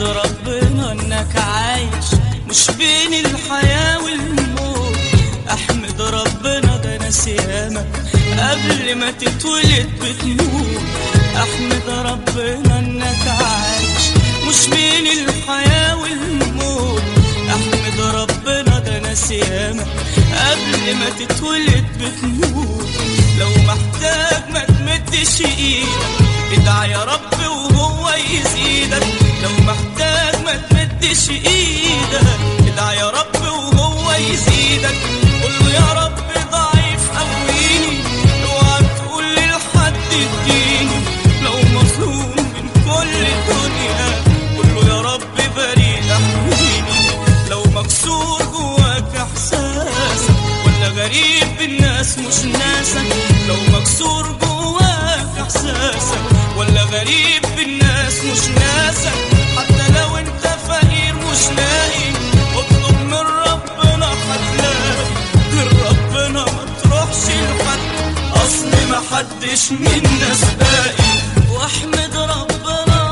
احمد ربنا انك عايش مش بين الحياة والموت احمد ربنا ده ناس ياما قبل ما تتولد بتموت احمد ربنا انك عايش مش بين الحياة والموت احمد ربنا ده ناس ياما قبل ما تتولد بتموت لو محتاج ما تمدش ايدك ادعى يا رب وهو يزيدك لو محتاج ما تمدش ايدك ادعى يا رب وهو يزيدك قول له يا رب ضعيف قويني اوعى تقول لحد اديني لو مظلوم من كل الدنيا قول له يا رب بريء احميني لو مكسور جواك احساسك ولا غريب بالناس مش ناسك لو مكسور جواك احساسك ولا غريب بالناس مش ناسك حتى لو انت فقير مش لاقي اطلب من ربنا هتلاقي من ربنا ما تروحش لحد اصل ما حدش منا باقي واحمد ربنا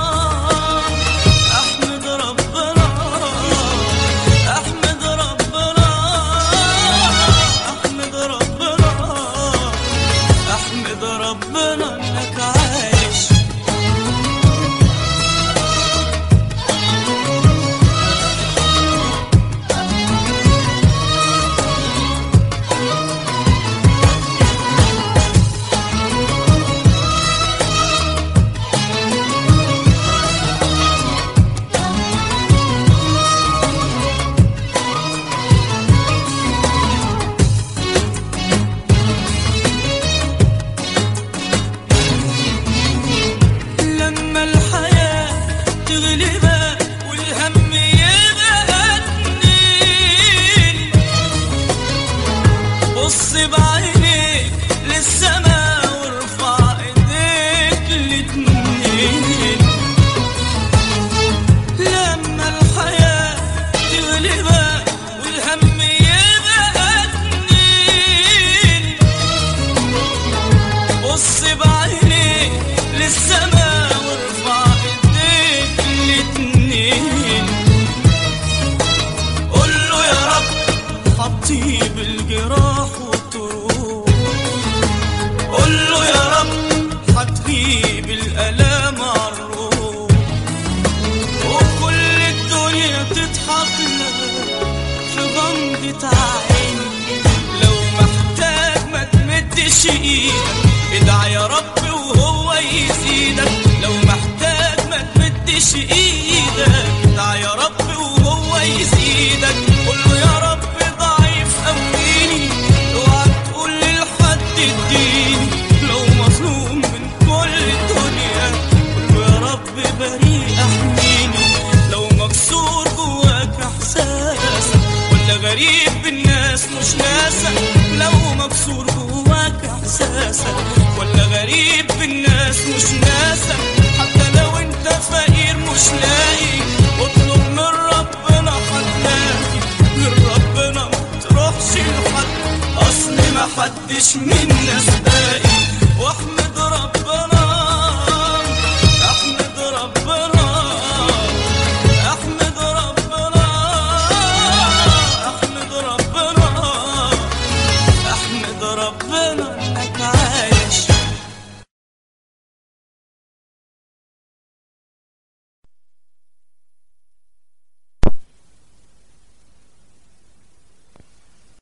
احمد ربنا احمد ربنا احمد ربنا احمد ربنا انك عايش لما الحياة تغلبك والهم يبقى اتنين بص بعينيك للسما وارفع ايديك الاتنين لما الحياة تغلبك والهم يبقى اتنين بص بعينيك للسما وارفع ايديك الاتنين قول له يا رب حطيب الجراح وتروح قول له يا رب هتغيب الالام عالروح وكل الدنيا تضحك لك في غمضة عين لو محتاج ما تمدش ايدك ادعى يا رب وهو يزيدك لو محتاج ما تمدش ايدك ادعى يا رب وهو يزيدك قول له يا رب ضعيف قويني اوعى تقول لحد اديني لو مظلوم من كل الدنيا قول له يا رب بريء احميني لو مكسور جواك احساسك ولا غريب بالناس مش ناسك لو مكسور جواك احساسك ولا غريب بالناس مش ناسك حتى لو انت فقير مش لاقي اطلب من ربنا هتلاقي من ربنا ما تروحش لحد اصل ما حدش منا باقي